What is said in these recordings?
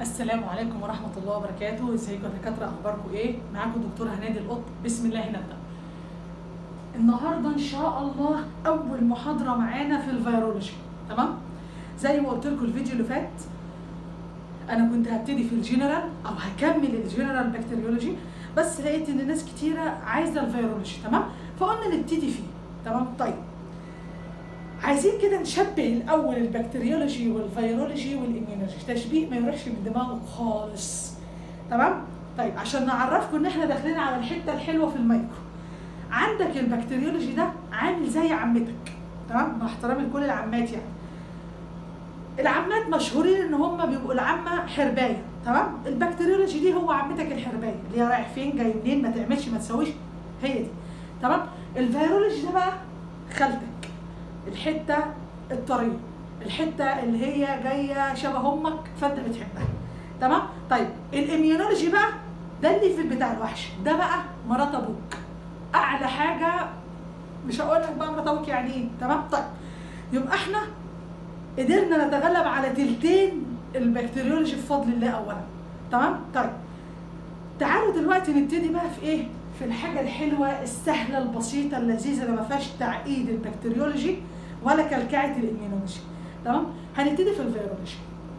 السلام عليكم ورحمة الله وبركاته ازيكم يا دكاترة اخباركم ايه معاكم دكتورة هنادي القط بسم الله نبدأ النهاردة ان شاء الله اول محاضرة معانا في الفيرولوجي تمام زي ما قلت لكم الفيديو اللي فات انا كنت هبتدي في الجنرال او هكمل الجنرال بكتيريولوجي بس لقيت ان ناس كتيرة عايزة الفيرولوجي تمام فقلنا نبتدي فيه تمام طيب عايزين كده نشبه الاول البكتيريولوجي والفيرولوجي والاميونولوجي تشبيه ما يروحش من دماغك خالص تمام طيب عشان نعرفكم ان احنا داخلين على الحته الحلوه في المايكرو عندك البكتيريولوجي ده عامل زي عمتك تمام مع احترامي لكل العمات يعني العمات مشهورين ان هم بيبقوا العمه حربايه تمام البكتيريولوجي دي هو عمتك الحربايه اللي هي رايح فين جاي منين ما تعملش ما تسويش هي دي تمام الفيرولوجي ده بقى خالتك الحته الطريه الحته اللي هي جايه شبه امك فانت بتحبها تمام طيب الاميونولوجي بقى ده اللي في البتاع الوحش ده بقى مرات ابوك اعلى حاجه مش هقول لك بقى مرات ابوك يعني ايه تمام طيب يبقى احنا قدرنا نتغلب على تلتين البكتيريولوجي بفضل الله اولا تمام طيب تعالوا دلوقتي نبتدي بقى في ايه في الحاجه الحلوه السهله البسيطه اللذيذه اللي ما فيهاش تعقيد البكتيريولوجي ولا كلكعه الاميونولوجي تمام هنبتدي في الفيرولوجي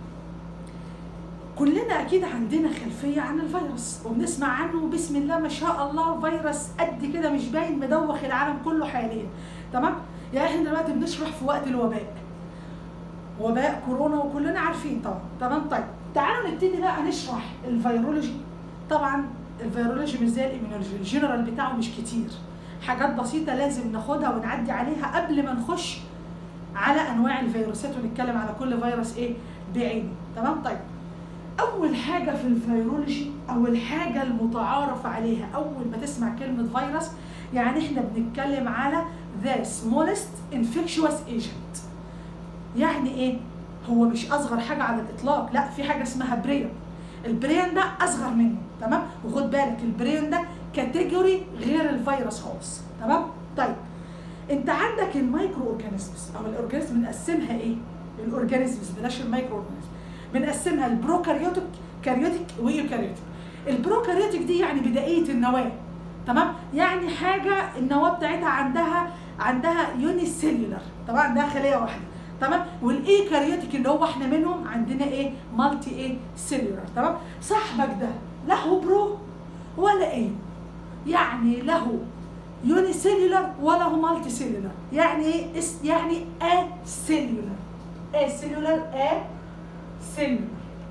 كلنا اكيد عندنا خلفيه عن الفيروس وبنسمع عنه بسم الله ما شاء الله فيروس قد كده مش باين مدوخ العالم كله حاليا تمام يعني احنا دلوقتي بنشرح في وقت الوباء وباء كورونا وكلنا عارفين طبعا تمام طيب تعالوا نبتدي بقى نشرح الفيرولوجي طبعا الفيرولوجي مش زي الاميونولوجي الجنرال بتاعه مش كتير حاجات بسيطه لازم ناخدها ونعدي عليها قبل ما نخش على انواع الفيروسات ونتكلم على كل فيروس ايه بعينه تمام طيب اول حاجه في الفيرولوجي او الحاجه المتعارف عليها اول ما تسمع كلمه فيروس يعني احنا بنتكلم على the smallest infectious agent يعني ايه هو مش اصغر حاجه على الاطلاق لا في حاجه اسمها بريون البريون ده اصغر منه تمام وخد بالك البريون ده كاتيجوري غير الفيروس خالص تمام طيب انت عندك المايكرو اورجانيزمز او الاورجانيزم بنقسمها ايه الاورجانيزمز بلاش المايكرو اورجانيزم بنقسمها البروكاريوتيك كاريوتيك وايوكاريوتيك البروكاريوتيك دي يعني بدائيه النواه تمام يعني حاجه النواه بتاعتها عندها عندها يوني سيلولر طبعا عندها خليه واحده تمام والايكاريوتيك اللي هو احنا منهم عندنا ايه مالتي ايه سيلولر تمام صاحبك ده له برو ولا ايه يعني له يوني سيلولر ولا مالتي سيلولر يعني ايه اس يعني ا سيلولر ا سيلولر ا سيلولر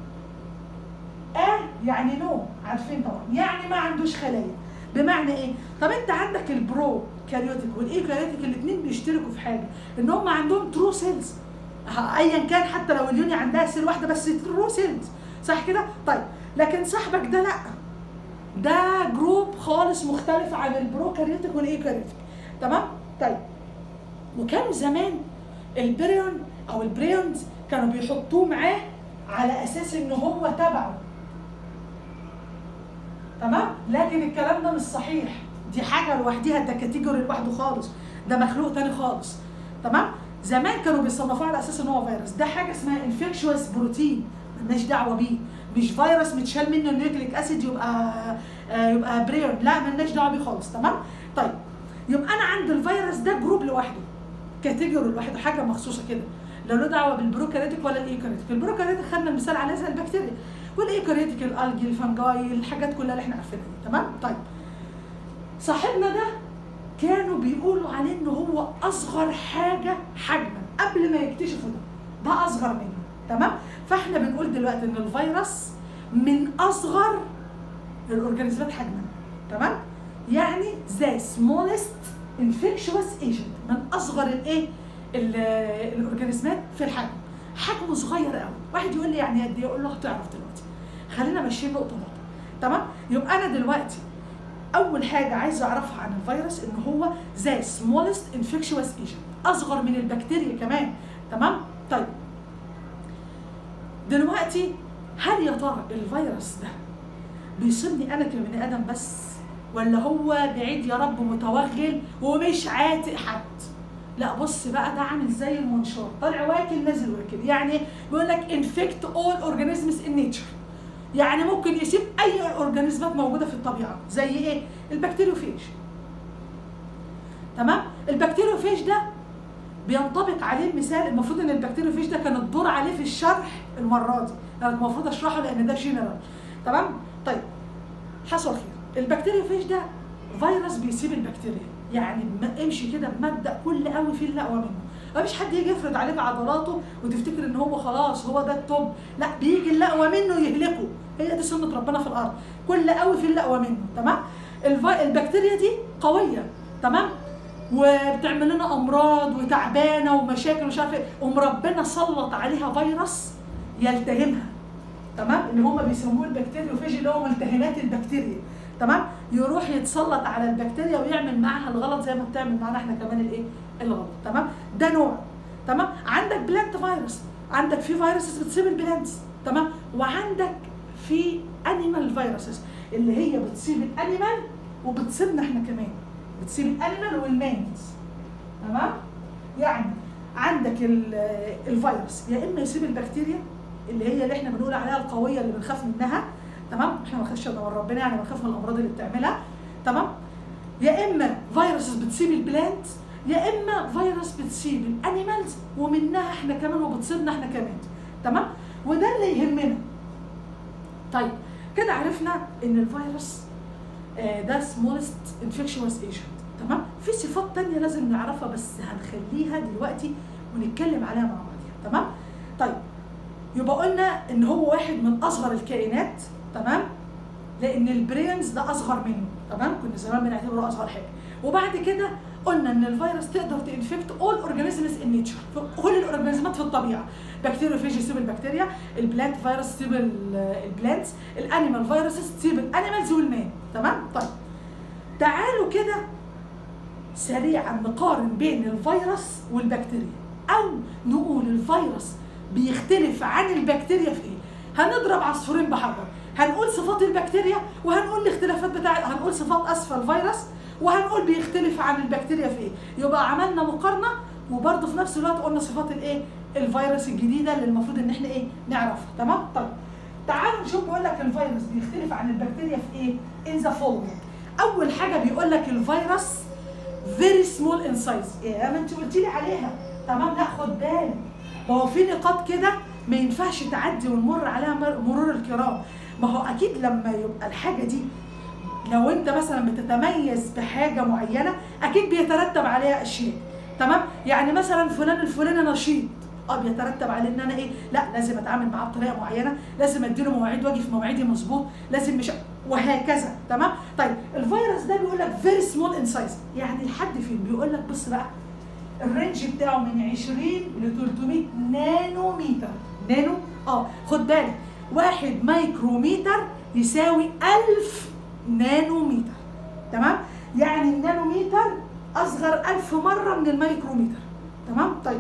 ا يعني نو عارفين طبعا يعني ما عندوش خلايا بمعنى ايه طب انت عندك البرو كاريوتيك والايكاريوتيك الاثنين بيشتركوا في حاجه ان هم عندهم ترو سيلز ايا كان حتى لو اليوني عندها سيل واحده بس ترو سيلز صح كده طيب لكن صاحبك ده لا ده جروب خالص مختلف عن البروكاريوتيك والايكاريوتيك تمام طيب وكانوا زمان البريون او البريونز كانوا بيحطوه معاه على اساس ان هو تبعه تمام لكن الكلام ده مش صحيح دي حاجه لوحديها ده كاتيجوري لوحده خالص ده مخلوق تاني خالص تمام زمان كانوا بيصنفوه على اساس ان هو فيروس ده حاجه اسمها انفكشوس بروتين مالناش دعوه بيه مش فيروس متشال منه النيوكليك اسيد يبقى آه يبقى بريون لا مالناش دعوه بيه خالص تمام طيب يبقى انا عند الفيروس ده جروب لوحده كاتيجوري لوحده حاجه مخصوصه كده لا له دعوه بالبروكاريتيك ولا الايكاريتيك البروكاريتيك خدنا المثال عليها زي البكتيريا والايكاريتيك الالجي الفنجاي الحاجات كلها اللي احنا عارفينها دي تمام طيب صاحبنا ده كانوا بيقولوا عليه ان هو اصغر حاجه حجما قبل ما يكتشفوا ده ده اصغر منه تمام فاحنا بنقول دلوقتي ان الفيروس من اصغر الاورجانيزمات حجما تمام يعني ذا سمولست انفكشوس ايجنت من اصغر الايه الاورجانيزمات في الحجم حجمه صغير قوي واحد يقول لي يعني قد ايه اقول له هتعرف دلوقتي خلينا ماشيين نقطه نقطه تمام يبقى انا دلوقتي اول حاجه عايزه اعرفها عن الفيروس ان هو ذا سمولست انفكشوس ايجنت اصغر من البكتيريا كمان تمام طيب دلوقتي هل يا ترى الفيروس ده بيصيبني انا كبني ادم بس ولا هو بعيد يا رب متوغل ومش عاتق حد لا بص بقى ده عامل زي المنشار طالع واكل نازل واكل يعني بيقول لك انفكت اول اورجانيزمز ان نيتشر يعني ممكن يسيب اي اورجانيزمات موجوده في الطبيعه زي ايه البكتيريوفيج تمام البكتيريوفيج ده بينطبق عليه المثال المفروض ان البكتيريوفيج ده كان الدور عليه في الشرح المره دي انا المفروض اشرحه لان ده جنرال تمام طيب حصل خير البكتيريوفيج ده فيروس بيسيب البكتيريا يعني ما امشي كده بمبدا كل قوي فيه اللقوه منه مفيش حد يجي يفرض عليك عضلاته وتفتكر ان هو خلاص هو ده التوب لا بيجي اللقوه منه يهلكه هي دي سنه ربنا في الارض كل قوي فيه اللقوه منه تمام الفي... البكتيريا دي قويه تمام وبتعمل لنا امراض وتعبانه ومشاكل ومش عارف ايه قوم ربنا سلط عليها فيروس يلتهمها تمام اللي هم بيسموه البكتيريوفيج اللي هو ملتهمات البكتيريا تمام يروح يتسلط على البكتيريا ويعمل معاها الغلط زي ما بتعمل معانا احنا كمان الايه الغلط تمام ده نوع تمام عندك بلانت فيروس عندك في فيروسز بتصيب البلانتس تمام وعندك في انيمال فيروسز اللي هي بتصيب الانيمال وبتصيبنا احنا كمان بتصيب الانيمال والمانز تمام يعني عندك ال- الفيروس يا اما يصيب البكتيريا اللي هي اللي احنا بنقول عليها القويه اللي بنخاف منها تمام احنا ما بنخافش من ربنا يعني بنخاف من الامراض اللي بتعملها تمام يا اما فيروسز بتصيب البلانت يا اما فيروس بتصيب الانيمالز ومنها احنا كمان وبتصيبنا احنا كمان تمام وده اللي يهمنا طيب كده عرفنا ان الفيروس آه، ده سمولست انفكشوس ايجنت تمام في صفات تانية لازم نعرفها بس هنخليها دلوقتي ونتكلم عليها مع بعضيها تمام طيب يبقى قلنا ان هو واحد من اصغر الكائنات تمام لان البرينز ده اصغر منه تمام كنا زمان بنعتبره اصغر حاجه وبعد كده قلنا ان الفيروس تقدر تنفكت اول اورجانيزمز ان نيتشر كل الاورجانيزمات في الطبيعه بكتيريوفيج يسيب البكتيريا البلانت فيروس تسيب ال- البلانتس الانيمال فيروسز تسيب الانيمالز والمان تمام طيب تعالوا كده سريعا نقارن بين الفيروس والبكتيريا او نقول الفيروس بيختلف عن البكتيريا في ايه هنضرب عصفورين بحجر هنقول صفات البكتيريا وهنقول الاختلافات بتاع هنقول صفات اسفل الفيروس وهنقول بيختلف عن البكتيريا في ايه يبقى عملنا مقارنه وبرضه في نفس الوقت قلنا صفات الايه الفيروس الجديده اللي المفروض ان احنا ايه نعرفها تمام طيب تعالوا نشوف بيقول لك الفيروس بيختلف عن البكتيريا في ايه ان ذا فولوينج اول حاجه بيقول لك الفيروس فيري سمول ان سايز يا ما انت قلت لي عليها تمام لا خد بالك ما هو في نقاط كده ما ينفعش تعدي ونمر عليها مر- مرور الكرام ما هو اكيد لما يبقى الحاجه دي لو انت مثلا بتتميز بحاجه معينه اكيد بيترتب عليها اشياء تمام يعني مثلا فلان الفلاني نشيط اه بيترتب عليه ان انا ايه لا لازم اتعامل معاه بطريقه معينه لازم اديله مواعيد واجي في مواعيدي مظبوط لازم مش وهكذا تمام طيب الفيروس ده بيقول لك فيري سمول ان سايز يعني لحد فين بيقول لك بص بقى الرينج بتاعه من 20 ل 300 نانومتر نانو اه خد بالك واحد مايكروميتر يساوي 1000 نانومتر تمام يعني النانومتر اصغر 1000 مره من الميكرومتر تمام طيب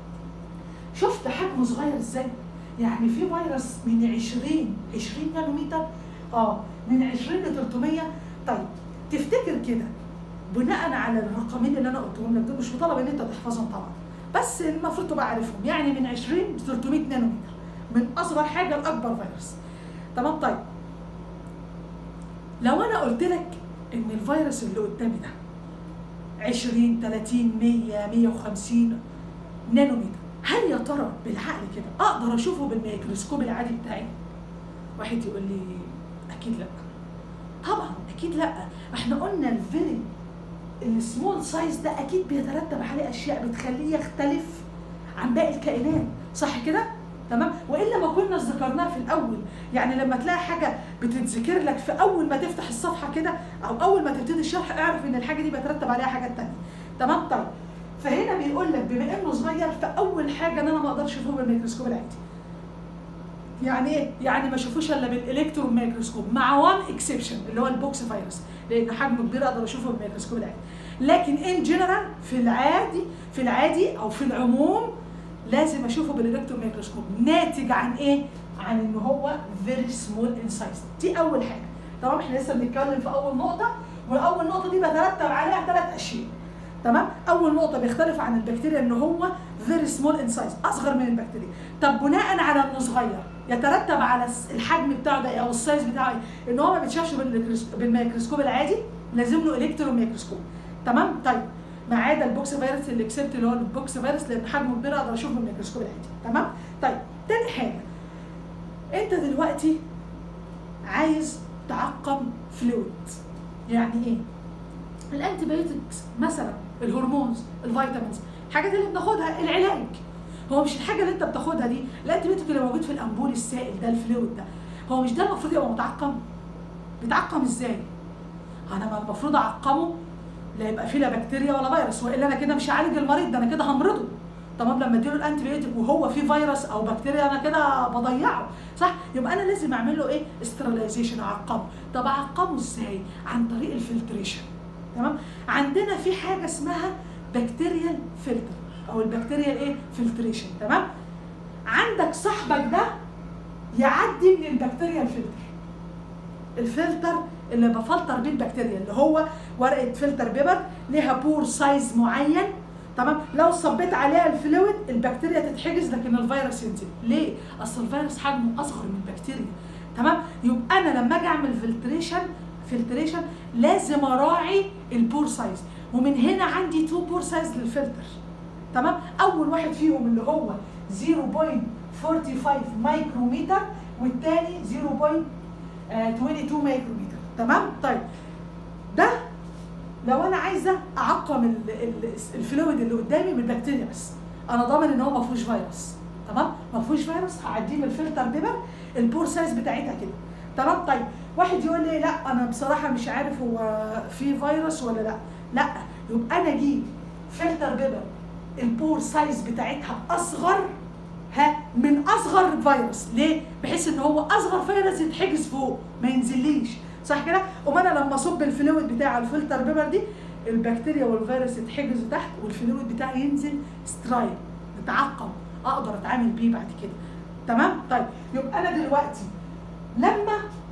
شفت حجمه صغير ازاي يعني في فيروس من 20 20 نانومتر اه من 20 ل 300 طيب تفتكر كده بناء على الرقمين اللي انا قلتهم لك دول مش مطالب ان انت تحفظهم طبعا بس المفروض تبقى عارفهم يعني من 20 ل 300 نانومتر من اصغر حاجه لاكبر فيروس تمام طيب لو انا قلت لك ان الفيروس اللي قدامي ده 20 30 100 150 نانومتر هل يا ترى بالعقل كده اقدر اشوفه بالميكروسكوب العادي بتاعي واحد يقول لي اكيد لا طبعا اكيد لا احنا قلنا الفيري السمول سايز ده اكيد بيترتب عليه اشياء بتخليه يختلف عن باقي الكائنات صح كده تمام والا ما كنا ذكرناها في الاول يعني لما تلاقي حاجه بتتذكر لك في اول ما تفتح الصفحه كده او اول ما تبتدي الشرح اعرف ان الحاجه دي بيترتب عليها حاجات تانية تمام طيب فهنا بيقول لك بما انه صغير فاول حاجه ان انا ما اقدرش اشوفه بالميكروسكوب العادي يعني ايه؟ يعني ما اشوفوش الا بالالكترون ميكروسكوب مع وان اكسبشن اللي هو البوكس فيروس لان حجمه كبير اقدر اشوفه بالميكروسكوب العادي لكن ان جنرال في العادي في العادي او في العموم لازم اشوفه بالالكترون ميكروسكوب ناتج عن ايه؟ عن ان هو فيري سمول ان سايز دي اول حاجه طبعا احنا لسه بنتكلم في اول نقطه واول نقطه دي بترتب عليها ثلاث اشياء تمام اول نقطه بيختلف عن البكتيريا ان هو فيري سمول ان سايز اصغر من البكتيريا طب بناء على انه صغير يترتب على الس- الحجم بتاعه ده إيه او السايز بتاعه ايه ان هو ما بيتشافش بالميكروس- بالميكروسكوب العادي لازم له الكترون ميكروسكوب تمام طيب ما عدا البوكس فيروس اللي كسبت اللي هو البوكس فيروس لان حجمه كبير اقدر اشوفه بالميكروسكوب العادي تمام طيب تاني حاجه انت دلوقتي عايز تعقم فلويد يعني ايه الانتي بايوتكس مثلا الهرمونز الفيتامينز الحاجات اللي بناخدها العلاج هو مش الحاجه اللي انت بتاخدها دي الانتي بايوتيك اللي موجود في الامبول السائل ده الفلويد ده هو مش ده المفروض يبقى متعقم بيتعقم ازاي انا ما المفروض اعقمه لا يبقى فيه لا بكتيريا ولا فيروس والا انا كده مش هعالج المريض ده انا كده همرضه تمام لما اديله الانتي بايوتيك وهو فيه فيروس او بكتيريا انا كده بضيعه صح يبقى انا لازم اعمل له ايه استرلايزيشن اعقمه طب اعقمه ازاي عن طريق الفلتريشن تمام عندنا في حاجه اسمها بكتيريال فلتر او البكتيريال ايه فلتريشن تمام عندك صاحبك ده يعدي من البكتيريال فلتر الفلتر اللي بفلتر بيه البكتيريا اللي هو ورقه فلتر بيبر ليها بور سايز معين تمام لو صبيت عليها الفلويد البكتيريا تتحجز لكن الفيروس ينزل ليه اصل الفيروس حجمه اصغر من البكتيريا تمام يبقى انا لما اجي اعمل فلتريشن فلتريشن لازم اراعي البور سايز ومن هنا عندي تو بور سايز للفلتر تمام اول واحد فيهم اللي هو 0.45 مايكرومتر والتاني 0.22 مايكرومتر تمام طيب ده لو انا عايزه اعقم ال- ال- الفلويد اللي قدامي من البكتيريا بس انا ضامن ان هو ما فيهوش فيروس تمام ما فيهوش فيروس هعديه من الفلتر بيبر البور سايز بتاعتها كده تمام طيب واحد يقول لي لا انا بصراحه مش عارف هو في فيروس ولا لا لا يبقى انا اجيب فلتر بيبر البور سايز بتاعتها اصغر ها من اصغر فيروس ليه بحيث ان هو اصغر فيروس يتحجز فوق ما ينزليش صح كده وما انا لما اصب الفلويد بتاع الفلتر بيبر دي البكتيريا والفيروس يتحجزوا تحت والفلويد بتاعي ينزل سترايل متعقم اقدر اتعامل بيه بعد كده تمام طيب يبقى انا دلوقتي لما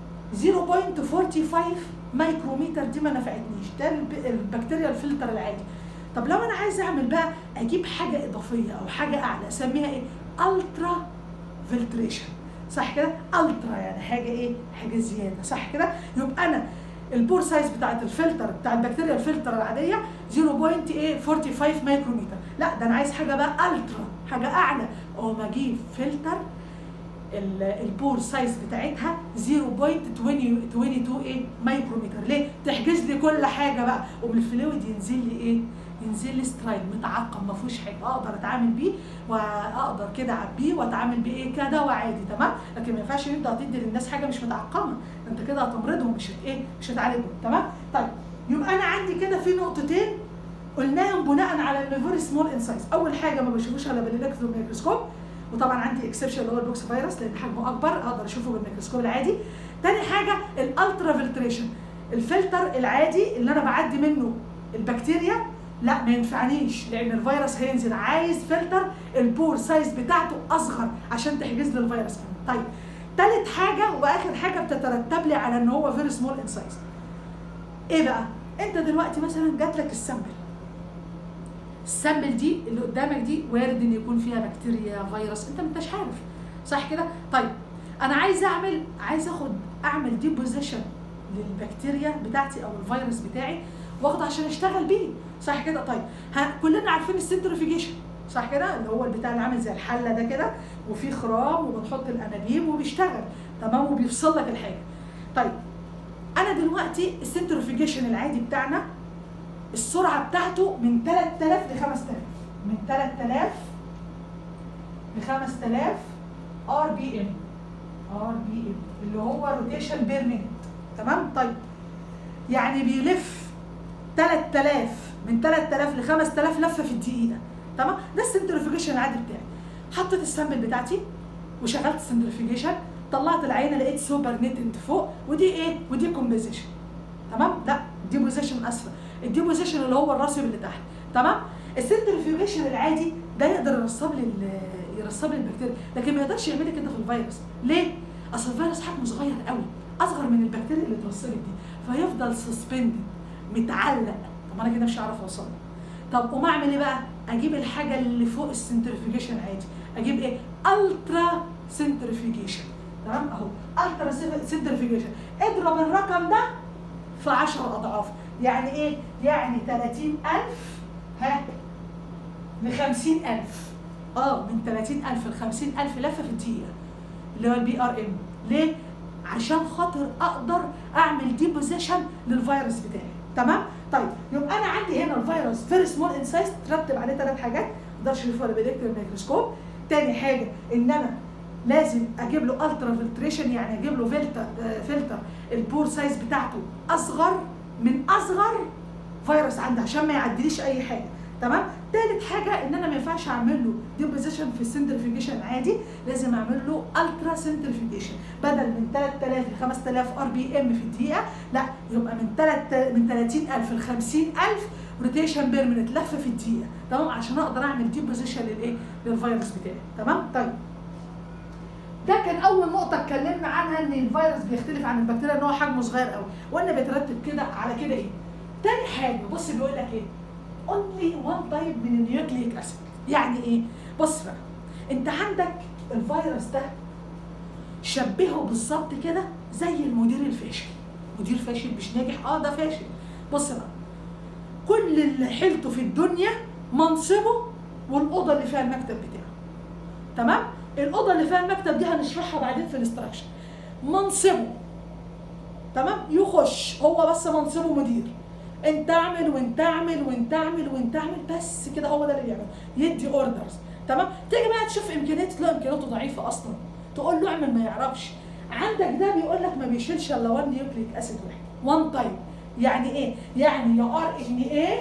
0.45 مايكرومتر دي ما نفعتنيش ده الب- البكتيريا الفلتر العادي طب لو انا عايز اعمل بقى اجيب حاجه اضافيه او حاجه اعلى اسميها ايه الترا فلتريشن صح كده الترا يعني حاجه ايه حاجه زياده صح كده يبقى انا البور سايز بتاعت الفلتر بتاع البكتيريا الفلتر العاديه 0.45 مايكرومتر لا ده انا عايز حاجه بقى الترا حاجه اعلى اقوم اجيب فلتر ال- البور سايز بتاعتها 0.22 ايه مايكرومتر ليه تحجز لي كل حاجه بقى ومن الفلويد ينزل لي ايه ينزل لي سترايل متعقم ما فيهوش حاجه اقدر اتعامل بيه واقدر كده اعبيه واتعامل بيه ايه كدواء عادي تمام لكن ما ينفعش ان انت هتدي للناس حاجه مش متعقمه ده انت كده هتمرضهم مش هت ايه مش هتعالجهم تمام طيب يبقى انا عندي كده في نقطتين قلناهم بناء على الفيري سمول ان سايز اول حاجه ما بشوفوش الا بالالكترون ميكروسكوب وطبعا عندي اكسبشن اللي هو البوكس فيروس لان حجمه اكبر اقدر اشوفه بالميكروسكوب العادي تاني حاجه الالترا فلتريشن الفلتر العادي اللي انا بعدي منه البكتيريا لا ما ينفعنيش لان الفيروس هينزل عايز فلتر البور سايز بتاعته اصغر عشان تحجز لي الفيروس كمان طيب تالت حاجه واخر حاجه بتترتب لي على ان هو فيري سمول ان سايز ايه بقى انت دلوقتي مثلا جات لك السامبل السامبل دي اللي قدامك دي وارد ان يكون فيها بكتيريا فيروس انت ما انتش عارف صح كده طيب انا عايز اعمل عايز اخد اعمل ديبوزيشن للبكتيريا بتاعتي او الفيروس بتاعي واخده عشان اشتغل بيه صح كده طيب ها كلنا عارفين السنترفيجيشن صح كده اللي هو البتاع اللي عامل زي الحله ده كده وفيه خرام وبنحط الانابيب وبيشتغل تمام وبيفصل لك الحاجه طيب انا دلوقتي السنترفيجيشن العادي بتاعنا السرعه بتاعته من 3000 ل 5000 من 3000 ل 5000 ار بي ام ار بي ام اللي هو روتيشن بير مينيت تمام طيب يعني بيلف 3000 من 3000 ل 5000 لفه في الدقيقه تمام ده السنترفيجيشن العادي بتاعي حطيت السامبل بتاعتي وشغلت السنترفيجيشن طلعت العينه لقيت سوبر نيتنت فوق ودي ايه ودي كومبوزيشن تمام لا ديبوزيشن اسفه الديبوزيشن اللي هو الراسب اللي تحت تمام السنترفيوجيشن العادي ده يقدر يرسب لي ال- يرسب لي البكتيريا لكن ما يقدرش يعمل لي كده في الفيروس ليه اصل الفيروس حجمه صغير قوي اصغر من البكتيريا اللي اترسبت دي فيفضل سسبندد متعلق طب انا كده مش هعرف اوصل له طب قوم اعمل ايه بقى اجيب الحاجه اللي فوق السنترفيجيشن عادي اجيب ايه الترا سنترفيجيشن تمام اهو الترا سنترفيجيشن اضرب الرقم ده في 10 اضعاف يعني ايه يعني 30000 ها ل 50000 اه من 30000 ل 50000 لفه في الدقيقه اللي هو البي ار ام ليه عشان خاطر اقدر اعمل ديبوزيشن للفيروس بتاعي تمام طيب يبقى انا عندي هنا الفيروس فيري سمول ان سايز ترتب عليه ثلاث حاجات ما اقدرش اشوفها بالالكترون ميكروسكوب تاني حاجه ان انا لازم اجيب له الترا فلتريشن يعني اجيب له فلتر فلتر البور سايز بتاعته اصغر من اصغر فيروس عندي عشان ما يعديليش اي حاجه تمام تالت حاجه ان انا ما ينفعش اعمل له ديبوزيشن في السنترفيجيشن عادي لازم اعمل له الترا سنترفيجيشن بدل من 3000 ل 5000 ار بي ام في الدقيقه لا يبقى من 3 من 30000 ل 50000 روتيشن بيرمنت لفه في الدقيقه تمام عشان اقدر اعمل ديبوزيشن للايه للفيروس بتاعي تمام طيب ده كان اول نقطه اتكلمنا عنها ان الفيروس بيختلف عن البكتيريا ان هو حجمه صغير قوي وان بيترتب كده على كده ايه تاني حاجه بص بيقول لك ايه only one type من النيوكليك اسيد يعني ايه بص بقى انت عندك الفيروس ده شبهه بالظبط كده زي المدير الفاشل مدير فاشل مش ناجح اه ده فاشل بص بقى كل اللي حيلته في الدنيا منصبه والاوضه اللي فيها المكتب بتاعه تمام الاوضه اللي فيها المكتب دي هنشرحها بعدين في الاستراكشر منصبه تمام يخش هو بس منصبه مدير انت اعمل وانت اعمل وانت اعمل وانت اعمل بس كده هو ده اللي بيعمله يدي اوردرز تمام تيجي بقى تشوف امكانياته تلاقي امكانياته ضعيفه اصلا تقول له اعمل ما يعرفش عندك ده بيقول لك ما بيشيلش الا 1 نيوكليك اسيد واحد 1 تايب يعني ايه يعني يا ار ان ايه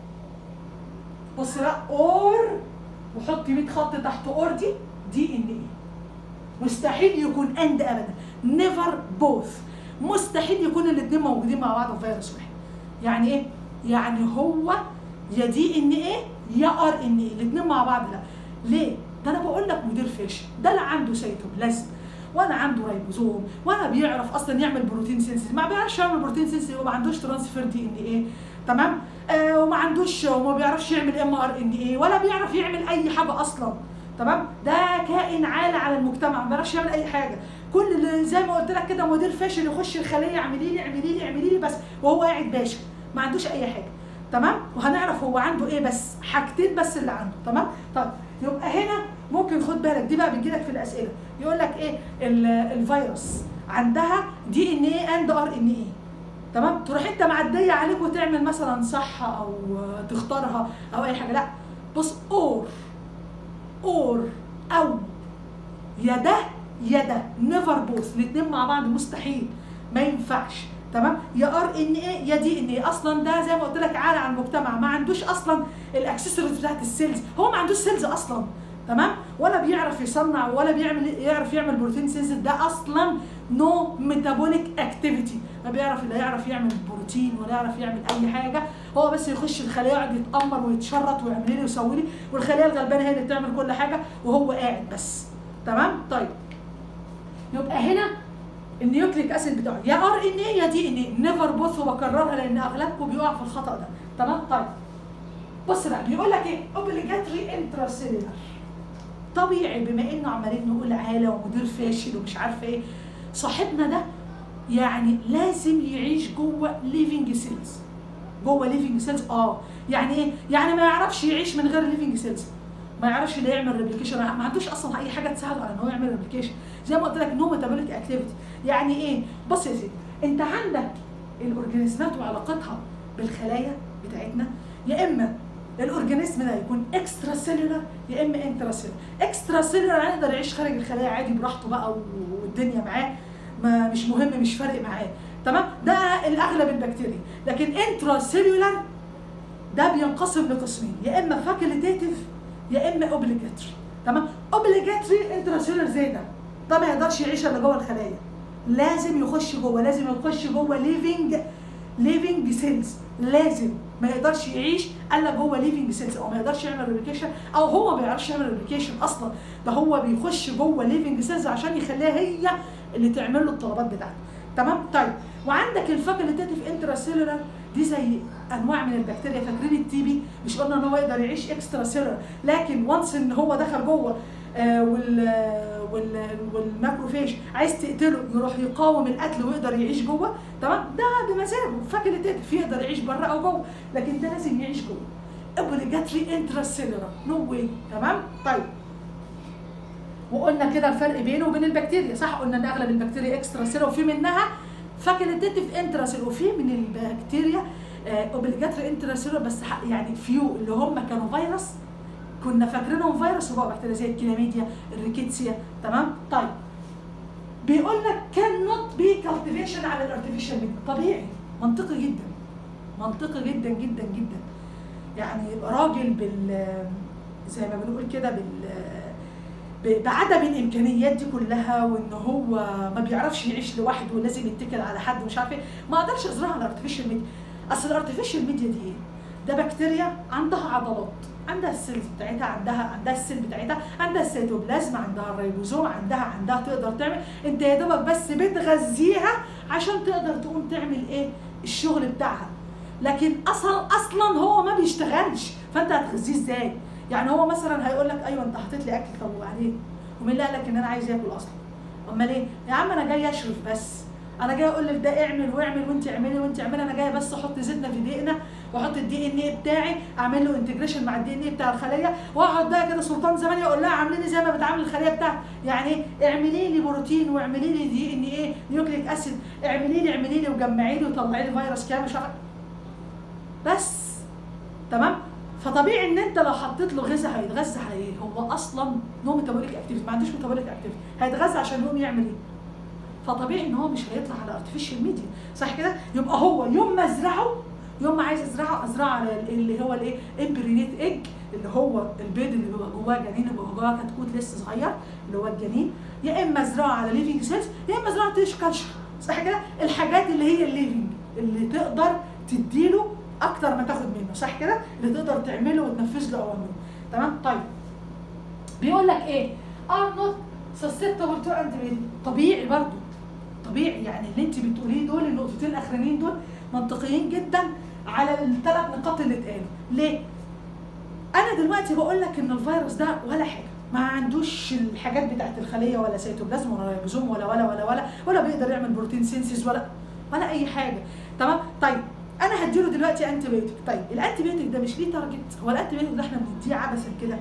بص بقى اور وحط 100 خط تحت اور دي دي ان ايه مستحيل يكون اند ابدا نيفر بوث مستحيل يكون الاثنين موجودين مع بعض في فيروس واحد يعني ايه يعني هو يا دي ان ايه يا ار ان ايه الاثنين مع بعض لا ليه ده انا بقول لك مدير فاشل ده لا عنده سيتوبلازم ولا عنده رايبوزوم ولا بيعرف اصلا يعمل بروتين سينسيس ما بيعرفش يعمل بروتين سينسيس وما عندوش ترانسفير دي ان ايه تمام آه وما عندوش وما بيعرفش يعمل ام ار ان ايه ولا بيعرف يعمل اي حاجه اصلا تمام ده كائن عالي على المجتمع ما بيعرفش يعمل اي حاجه كل اللي زي ما قلت لك كده مدير فاشل يخش الخليه اعملي لي اعملي لي اعملي لي بس وهو قاعد باشا ما عندوش اي حاجه تمام وهنعرف هو عنده ايه بس حاجتين بس اللي عنده تمام طيب يبقى هنا ممكن خد بالك دي بقى بتجيلك في الاسئله يقول لك ايه الفيروس عندها دي ان ايه اند ار ان ايه تمام تروح انت معديه عليك وتعمل مثلا صح او تختارها او اي حاجه لا بص اور اور او يا ده يا ده نيفر بوث الاثنين مع بعض مستحيل ما ينفعش تمام يا ار ان ايه يا دي ان ايه اصلا ده زي ما قلت لك عالي على المجتمع ما عندوش اصلا الاكسسوارز بتاعت السيلز هو ما عندوش سيلز اصلا تمام ولا بيعرف يصنع ولا بيعمل يعرف يعمل بروتين سينسز ده اصلا نو ميتابوليك اكتيفيتي ما بيعرف لا يعرف يعمل بروتين ولا يعرف يعمل اي حاجه هو بس يخش الخليه يقعد يتامر ويتشرط ويعمل لي ويسوي لي والخليه الغلبانه هي اللي بتعمل كل حاجه وهو قاعد بس تمام طيب يبقى هنا النيوكليك اسيد بتاعه يا ار ان ايه يا دي ان ايه نيفر بوث وبكررها لان اغلبكم بيقع في الخطا ده تمام طيب بص بقى بيقول لك ايه اوبليجاتري انتراسيلولار طبيعي بما انه عمالين نقول عاله ومدير فاشل ومش عارفه ايه صاحبنا ده يعني لازم يعيش جوه ليفنج سيلز جوه ليفنج سيلز اه يعني ايه يعني ما يعرفش يعيش من غير ليفنج سيلز ما يعرفش لا يعمل ريبليكيشن ما عندوش اصلا اي حاجه تساعده على ان هو يعمل ريبليكيشن زي ما قلت لك نو ميتابوليك اكتيفيتي يعني ايه بص يا سيدي انت عندك الاورجانيزمات وعلاقتها بالخلايا بتاعتنا يا اما الاورجانيزم ده يكون اكسترا سيلولار يا اما انترا سيلولار اكسترا سيلولار يقدر يعيش خارج الخلايا عادي براحته بقى والدنيا معاه ما مش مهم مش فارق معاه تمام ده الاغلب البكتيريا لكن انترا سيلولار ده بينقسم لقسمين يا اما فاكوليتيف يا اما اوبليجاتري تمام اوبليجاتري انترا سيلولار زي ده ده ما يقدرش يعيش الا جوه الخلايا لازم يخش جوه لازم يخش جوه ليفنج ليفنج سيلز لازم ما يقدرش يعيش الا جوه ليفنج سيلز او ما يقدرش يعمل ريبليكيشن او هو ما بيعرفش يعمل ريبليكيشن اصلا ده هو بيخش جوه ليفنج سيلز عشان يخليها هي اللي تعمل له الطلبات بتاعته تمام طيب وعندك الفاكولتيف انتراسيلولار دي زي انواع من البكتيريا فاكرين التي بي مش قلنا ان هو يقدر يعيش اكسترا سيلولار لكن وانس ان هو دخل جوه آه وال وال والماكروفاج عايز تقتله يروح يقاوم القتل ويقدر يعيش جوه تمام ده بمزاجه فاكولتيف يقدر يعيش بره او جوه لكن ده لازم يعيش جوه اوبليجاتري انتراسيلولار نو واي تمام طيب وقلنا كده الفرق بينه وبين البكتيريا صح قلنا ان اغلب البكتيريا اكسترا سيلولار وفي منها فاكولتيف انتراسيلولار وفي من البكتيريا اوبليجاتري انتراسيلولار بس يعني فيو اللي هم كانوا فيروس كنا فاكرينهم فيروس وبقوا بكتيريا زي الكلاميديا الريكيتسيا تمام طيب بيقول لك كان نوت بي كالتيفيشن على الارتفيشال ميديا طبيعي منطقي جدا منطقي جدا جدا جدا يعني راجل بال زي ما بنقول كده بال بعدم الامكانيات دي كلها وان هو ما بيعرفش يعيش لوحده ولازم يتكل على حد ومش عارف ايه ما اقدرش ازرعها على الارتفيشال ميديا اصل الارتفيشال ميديا دي ايه؟ ده بكتيريا عندها عضلات عندها السيلز بتاعتها عندها عندها السيل بتاعتها عندها السيتوبلازم عندها الريبوزوم عندها عندها تقدر تعمل انت يا دوبك بس بتغذيها عشان تقدر تقوم تعمل ايه الشغل بتاعها لكن اصلا اصلا هو ما بيشتغلش فانت هتغذيه ازاي يعني هو مثلا هيقول لك ايوه انت حاطط لي اكل طب وبعدين ومين اللي قال لك ان انا عايز اكل اصلا امال ايه يا عم انا جاي اشرف بس انا جاي اقول لك ده اعمل واعمل وانت اعملي وانت اعملي انا جاي بس احط زيتنا في دقيقنا واحط الدي ان ايه بتاعي اعمل له انتجريشن مع الدي ان ايه بتاع الخليه واقعد بقى كده سلطان زمان يقول لها اعملي لي زي ما بتعامل الخليه بتاعتي يعني اعملي لي بروتين واعملي لي دي ان ايه نيوكليك اسيد اعملي لي اعملي لي وجمعي لي وطلعي لي فيروس كام مش عارف بس تمام فطبيعي ان انت لو حطيت له غذاء هيتغذى على ايه؟ هو اصلا نو ميتابوليك اكتيفيتي ما عندوش ميتابوليك اكتيفيتي هيتغذى عشان يقوم يعمل ايه؟ فطبيعي ان هو مش هيطلع على ارتفيشال ميديا صح كده؟ يبقى هو يوم ما ازرعه يوم ما عايز ازرعه ازرعه على اللي هو الايه؟ امبرينيت ايج اللي هو البيض اللي بيبقى جواه جنين بيبقى جواه كتكوت لسه صغير اللي هو الجنين يا اما ازرعه على ليفنج سيلز يا اما ازرعه تيش كالشر صح كده؟ الحاجات اللي هي الليفنج اللي تقدر تديله اكتر ما تاخد منه صح كده اللي تقدر تعمله وتنفذ له اوامره تمام طيب بيقول لك ايه ار نوت susceptible to antibiotic طبيعي برضو طبيعي يعني اللي انت بتقوليه دول النقطتين الاخرانيين دول منطقيين جدا على الثلاث نقاط اللي اتقالوا ليه انا دلوقتي بقول لك ان الفيروس ده ولا حاجه ما عندوش الحاجات بتاعت الخليه ولا سيتوبلازم ولا ريبوزوم ولا ولا ولا ولا ولا بيقدر يعمل بروتين سينسيس ولا ولا اي حاجه تمام طيب انا هديله دلوقتي انتي بيوتيك طيب الانتي بيوتيك ده مش ليه تارجت هو الانتي بيوتيك ده احنا بنديه عبثا كده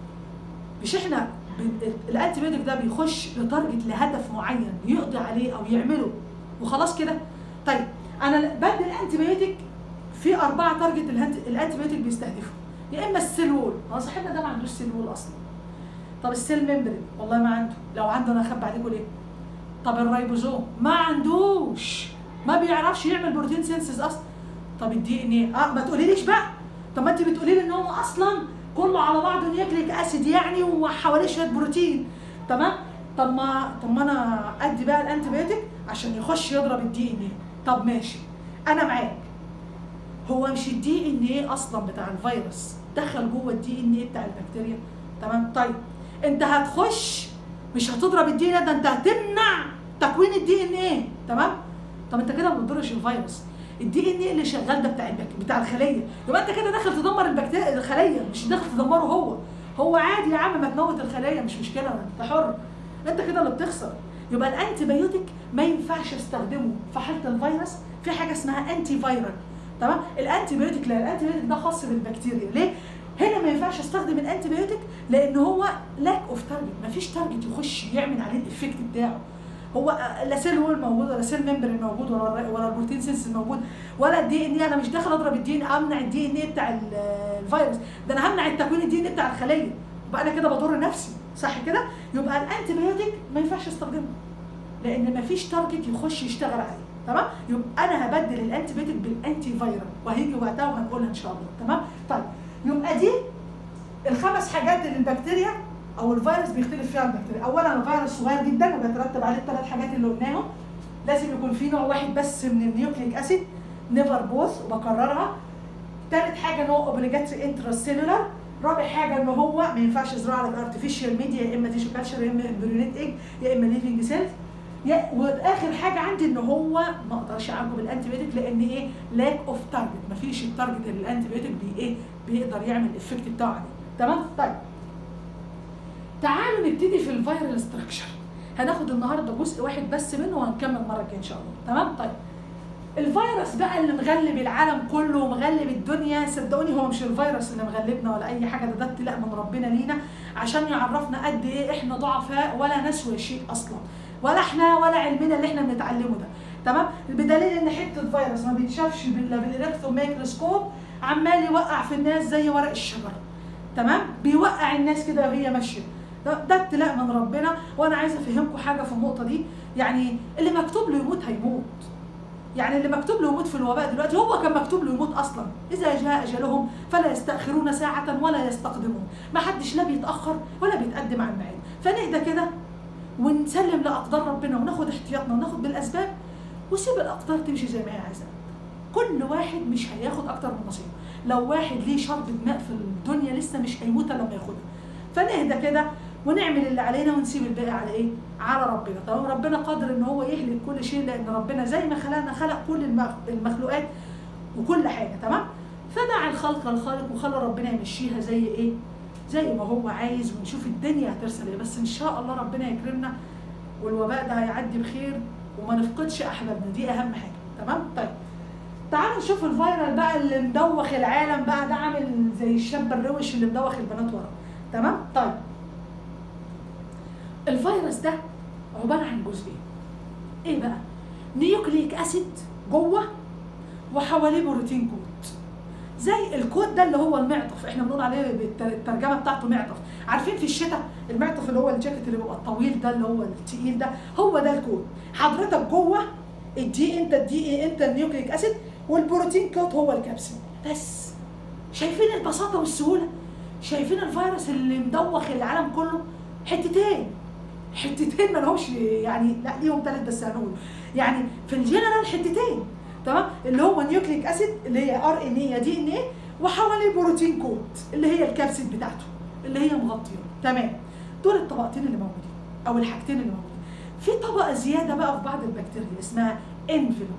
مش احنا الانتي بيوتيك ده بيخش لتارجت لهدف معين يقضي عليه او يعمله وخلاص كده طيب انا بدي الانتي بيوتيك في اربعه تارجت الانتي بيوتيك بيستهدفوا يا اما السيل وول هو صاحبنا ده ما عندوش سيل وول اصلا طب السيل ميمبرين والله ما عنده لو عنده انا اخبي عليكم ليه طب الريبوزوم ما عندوش ما بيعرفش يعمل بروتين سينسز اصلا طب الدي ان ايه اه ما تقوليليش بقى طب ما انت بتقولي لي ان هو اصلا كله على بعضه نيوكليك اسيد يعني وحواليه شويه بروتين تمام طب ما طب ما انا ادي بقى الانتي بيوتيك عشان يخش يضرب الدي ان ايه طب ماشي انا معاك هو مش الدي ان ايه اصلا بتاع الفيروس دخل جوه الدي ان ايه بتاع البكتيريا تمام طيب انت هتخش مش هتضرب الدي ان ده انت هتمنع تكوين الدي ان ايه تمام طب انت كده ما بتضرش الفيروس الدي ان ايه اللي شغال ده بتاع البك... بتاع الخليه يبقى انت كده داخل تدمر البكتيريا الخليه مش داخل تدمره هو هو عادي يا عم ما تموت الخليه مش مشكله انت حر انت كده اللي بتخسر يبقى الانتي بايوتيك ما ينفعش استخدمه في حاله الفيروس في حاجه اسمها انتي فايرال تمام الانتي بايوتيك لا الانتي بايوتيك ده خاص بالبكتيريا ليه هنا ما ينفعش استخدم الانتي بايوتيك لان هو لاك اوف تارجت ما فيش تارجت يخش يعمل عليه الايفكت بتاعه هو لا سيل وول موجود ولا سيل ممبرين موجود ولا ولا البروتين سينس موجود ولا الدي ان اي انا مش داخل اضرب الدي ان امنع الدي ان اي بتاع الفيروس ده انا همنع التكوين الدي ان اي بتاع الخليه يبقى انا كده بضر نفسي صح كده يبقى الانتي بايوتيك ما ينفعش استخدمه لان ما فيش تارجت يخش يشتغل عليه تمام يبقى انا هبدل الانتي بايوتيك بالانتي فايرال وهيجي وقتها وهنقولها ان شاء الله تمام طيب يبقى دي الخمس حاجات اللي البكتيريا او الفيروس بيختلف فيها البكتيريا اولا الفيروس صغير جدا وبيترتب عليه الثلاث حاجات اللي قلناهم لازم يكون في نوع واحد بس من النيوكليك اسيد نيفر بوث وبكررها ثالث حاجه نوع اوبليجاتري انتراسيلولار رابع حاجه ان هو ما ينفعش يزرع على ارتفيشال ميديا يا اما تيشو كالشر يا اما امبريونيت ايج يا اما ليفنج سيلز يا واخر حاجه عندي ان هو ما اقدرش اعالجه بالانتي بيوتيك لان ايه لاك اوف تارجت مفيش التارجت اللي الانتي بيوتيك بي ايه بيقدر يعمل الافكت بتاعه عليه تمام طيب تعالوا نبتدي في الفيرال ستراكشر هناخد النهارده جزء واحد بس منه وهنكمل مره الجايه ان شاء الله تمام طيب الفيروس بقى اللي مغلب العالم كله ومغلب الدنيا صدقوني هو مش الفيروس اللي مغلبنا ولا اي حاجه ده ده ابتلاء من ربنا لينا عشان يعرفنا قد ايه احنا ضعفاء ولا نسوى شيء اصلا ولا احنا ولا علمنا اللي احنا بنتعلمه ده تمام بدليل ان حته فيروس ما بيتشافش الا بالالكترون ميكروسكوب عمال يوقع في الناس زي ورق الشجر تمام بيوقع الناس كده وهي ماشيه ده, ده ابتلاء من ربنا وانا عايزه افهمكم حاجه في النقطه دي يعني اللي مكتوب له يموت هيموت يعني اللي مكتوب له يموت في الوباء دلوقتي هو كان مكتوب له يموت اصلا اذا جاء اجلهم فلا يستاخرون ساعه ولا يستقدمون ما حدش لا بيتاخر ولا بيتقدم عن الميعاد فنهدى كده ونسلم لاقدار ربنا وناخد احتياطنا وناخد بالاسباب وسيب الاقدار تمشي زي ما هي عايزه كل واحد مش هياخد اكتر من نصيبه لو واحد ليه شربة ماء في الدنيا لسه مش هيموت لما ياخدها فنهدى كده ونعمل اللي علينا ونسيب الباقي على ايه؟ على ربنا، طبعا ربنا قادر ان هو يهلك كل شيء لان ربنا زي ما خلقنا خلق كل المخلوقات وكل حاجه تمام؟ فدع الخلق الخالق وخلى ربنا يمشيها زي ايه؟ زي ما هو عايز ونشوف الدنيا هترسل ايه بس ان شاء الله ربنا يكرمنا والوباء ده هيعدي بخير وما نفقدش احبابنا دي اهم حاجه تمام؟ طيب تعالوا نشوف الفيرال بقى اللي مدوخ العالم بقى ده عامل زي الشاب الروش اللي مدوخ البنات وراه تمام؟ طيب الفيروس ده عباره عن جزئين ايه بقى نيوكليك اسيد جوه وحواليه بروتين كود زي الكود ده اللي هو المعطف احنا بنقول عليه الترجمه بتاعته معطف عارفين في الشتاء المعطف اللي هو الجاكيت اللي بيبقى الطويل ده اللي هو التقيل ده هو ده الكود حضرتك جوه الدي انت الدي اي انت النيوكليك اسيد والبروتين كود هو الكبسول بس شايفين البساطه والسهوله شايفين الفيروس اللي مدوخ العالم كله حتتين حتتين ما لهمش يعني لا ليهم ثلاث بس هنقول يعني في الجنرال حتتين تمام اللي هو نيوكليك اسيد اللي هي ار ان اي يا دي ان اي وحواليه بروتين كود اللي هي الكبسيد بتاعته اللي هي مغطيه تمام دول الطبقتين اللي موجودين او الحاجتين اللي موجودين في طبقه زياده بقى في بعض البكتيريا اسمها انفلوب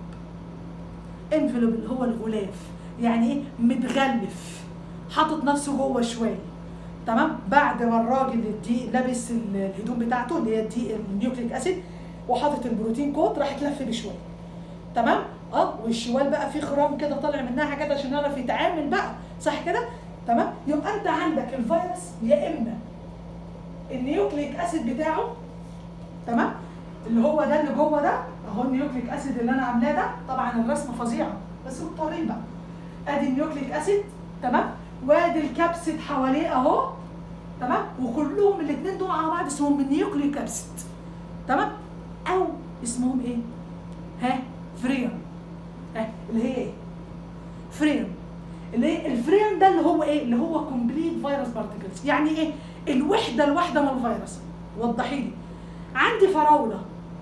انفلوب اللي هو الغلاف يعني ايه متغلف حاطط نفسه جوه شويه تمام بعد ما الراجل الدي لابس الهدوم بتاعته اللي هي الدي النيوكليك اسيد وحاطط البروتين كود راح يتلف بشويه تمام اه والشوال بقى فيه خرام كده طالع منها حاجات عشان يعرف يتعامل بقى صح كده تمام يبقى انت عندك الفيروس يا اما النيوكليك اسيد بتاعه تمام اللي هو ده اللي جوه ده اهو النيوكليك اسيد اللي انا عاملاه ده طبعا الرسمه فظيعه بس مضطرين بقى ادي النيوكليك اسيد تمام وادي الكبسيد حواليه اهو تمام وكلهم الاثنين دول على بعض اسمهم النيوكليك كبسيد تمام او اسمهم ايه ها فريم ها اللي هي ايه فريم اللي هي الفريم ده اللي هو ايه اللي هو كومبليت فيروس بارتكلز يعني ايه الوحده الواحده من الفيروس وضحي لي عندي فراوله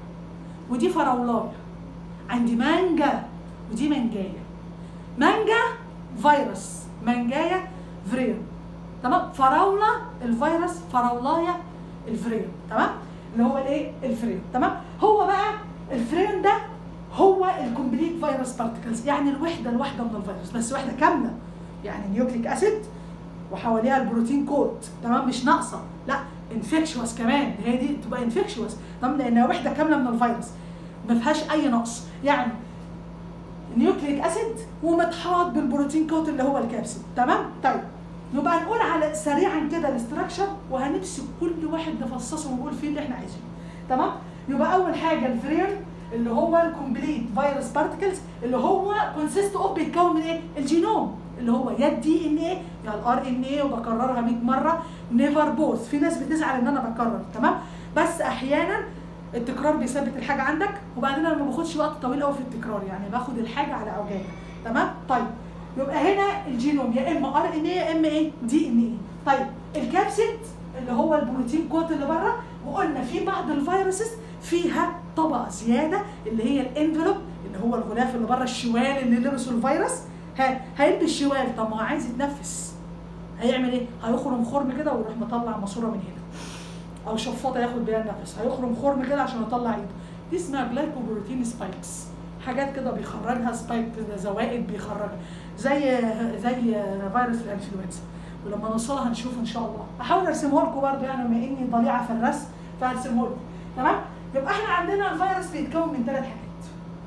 ودي فراولايه عندي مانجا ودي منجايه مانجا فيروس منجايه فريم تمام فراوله الفيروس فراولايه الفريم تمام اللي هو الايه الفريم تمام هو بقى الفريم ده هو الكومبليت فيروس بارتكلز يعني الوحده الواحده من الفيروس بس وحده كامله يعني نيوكليك اسيد وحواليها البروتين كود تمام مش ناقصه لا انفكشوس كمان هي دي تبقى انفكشوس تمام لانها وحده كامله من الفيروس ما فيهاش اي نقص يعني نيوكليك اسيد ومتحاط بالبروتين كوت اللي هو الكبسول تمام طيب يبقى نقول على سريعا كده الاستراكشر وهنمسك كل واحد نفصصه ونقول فيه اللي احنا عايزينه تمام يبقى اول حاجه الفريم اللي هو الكومبليت فيروس بارتكلز اللي هو كونسيست اوف بيتكون من ايه الجينوم اللي هو يا الدي ان ايه يا الار ان ايه وبكررها 100 مره نيفر بوث في ناس بتزعل ان انا بكرر تمام بس احيانا التكرار بيثبت الحاجه عندك وبعدين انا ما باخدش وقت طويل قوي في التكرار يعني باخد الحاجه على اوجاعها تمام طيب يبقى هنا الجينوم يا اما ار ان ايه يا اما ايه دي ان ايه طيب الكابسيد اللي هو البروتين كود اللي بره وقلنا في بعض الفيروسز فيها طبقه زياده اللي هي الانفلوب اللي هو الغلاف اللي بره الشوال اللي لبسه الفيروس ها هيلبس شوال طب ما هو عايز يتنفس هيعمل ايه؟ هيخرم خرم كده ويروح مطلع ماسوره من هنا او شفاطه ياخد بيها النفس هيخرم خرم كده عشان يطلع ايده دي اسمها جلايكوبروتين سبايكس حاجات كده بيخرجها سبايك كده زوائد بيخرجها زي زي فيروس الانفلونزا ولما نوصلها هنشوف ان شاء الله هحاول ارسمه لكم برضه يعني بما اني ضليعه في الرسم فهرسمه لكم تمام يبقى احنا عندنا الفيروس بيتكون من ثلاث حاجات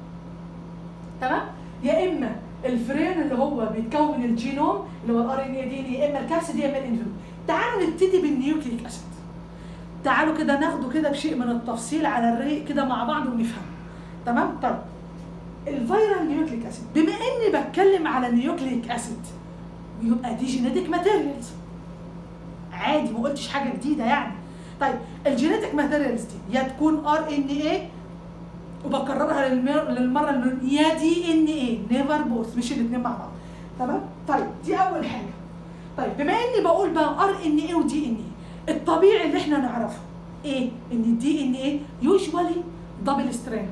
تمام يا اما الفرين اللي هو بيتكون من الجينوم اللي هو الار ان اي دي يا اما الكبسيد يا اما الانفلون تعالوا نبتدي بالنيوكليك اسيد تعالوا كده ناخده كده بشيء من التفصيل على الريق كده مع بعض ونفهم تمام طيب الفيرال نيوكليك اسيد بما اني بتكلم على نيوكليك اسيد يبقى دي جينيتك ماتيريالز عادي ما قلتش حاجه جديده يعني طيب الجينيتك ماتيريالز دي يا تكون ار ان اي وبكررها للمر- للمره المليون يا دي ان اي نيفر بوث مش الاثنين مع بعض تمام طيب دي اول حاجه طيب بما اني بقول بقى ار ان اي ودي ان اي الطبيعي اللي احنا نعرفه ايه ان الدي ان اي يوجوالي دبل ستراند